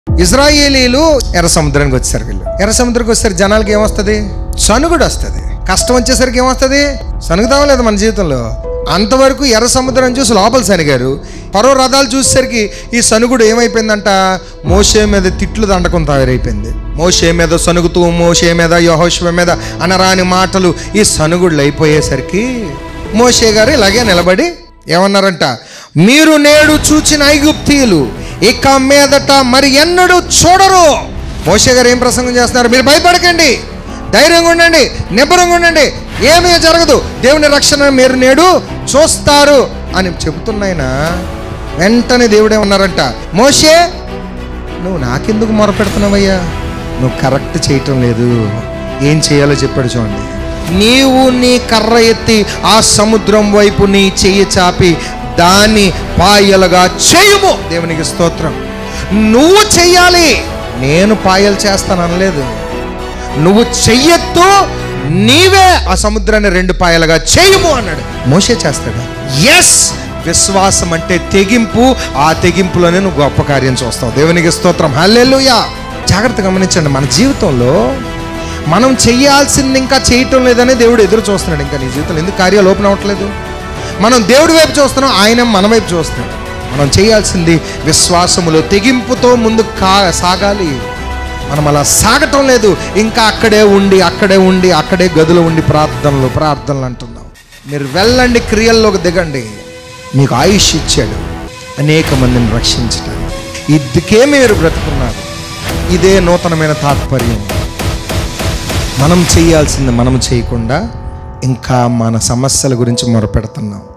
ఇజ్రాయేలీలు ఎర్ర సముద్రానికి వచ్చారు వీళ్ళు ఎర్ర సముద్రానికి వచ్చేసరికి జనాలకి ఏమొస్తుంది సనుగుడు వస్తుంది కష్టం వచ్చేసరికి ఏమొస్తుంది సనుగుతామా లేదా మన జీవితంలో అంతవరకు ఎర్ర సముద్రం చూసి లోపల సనిగారు పరో రథాలు చూసేసరికి ఈ సనుగుడు ఏమైపోయిందంట మోషే మీద తిట్లు దండకం తయారైపోయింది మోషే మీద సనుగుతూ మోషే మీద యహోష్వ మీద అనరాని మాటలు ఈ సనుగుడులు అయిపోయేసరికి మోషే గారు ఇలాగే నిలబడి ఏమన్నారంట మీరు నేడు చూచిన ఐగుప్తీయులు ఇక మీదట మరి ఎన్నడూ చూడరు మోషే గారు ఏం ప్రసంగం చేస్తున్నారు మీరు భయపడకండి ధైర్యంగా ఉండండి నిబ్బరంగా ఉండండి ఏమీ జరగదు దేవుని రక్షణ మీరు నేడు చూస్తారు అని చెబుతున్నాయినా వెంటనే దేవుడే ఉన్నారంట మోషే నువ్వు నాకెందుకు మొరపెడుతున్నావయ్యా నువ్వు కరెక్ట్ చేయటం లేదు ఏం చేయాలో చెప్పాడు చూడండి నీవు నీ కర్ర ఎత్తి ఆ సముద్రం వైపు నీ చెయ్యి చాపి దాన్ని పాయలుగా చేయుము దేవునికి స్తోత్రం నువ్వు చెయ్యాలి నేను పాయలు చేస్తాను అనలేదు నువ్వు చెయ్యొద్దు నీవే ఆ సముద్రాన్ని రెండు పాయలుగా చేయుము అన్నాడు మోసే చేస్తాడు ఎస్ విశ్వాసం అంటే తెగింపు ఆ తెగింపులోనే నువ్వు గొప్ప కార్యం చూస్తావు దేవునికి స్తోత్రం హల్లెలూయా జాగ్రత్త గమనించండి మన జీవితంలో మనం చెయ్యాల్సింది ఇంకా చేయటం లేదని దేవుడు ఎదురు చూస్తున్నాడు ఇంకా నీ జీవితంలో ఎందుకు కార్యాలు ఓపెన్ అవ్వట్లేదు మనం దేవుడి వైపు చూస్తున్నాం ఆయన మన వైపు చూస్తున్నాడు మనం చేయాల్సింది విశ్వాసములో తెగింపుతో ముందు కా సాగాలి మనం అలా సాగటం లేదు ఇంకా అక్కడే ఉండి అక్కడే ఉండి అక్కడే గదిలో ఉండి ప్రార్థనలు ప్రార్థనలు అంటున్నాం మీరు వెళ్ళండి క్రియల్లోకి దిగండి మీకు ఆయుష్ ఇచ్చాడు అనేక మందిని రక్షించడానికి ఇదికే మీరు బ్రతుకున్నారు ఇదే నూతనమైన తాత్పర్యం మనం చేయాల్సింది మనం చేయకుండా ఇంకా మన సమస్యల గురించి మొరపెడుతున్నాం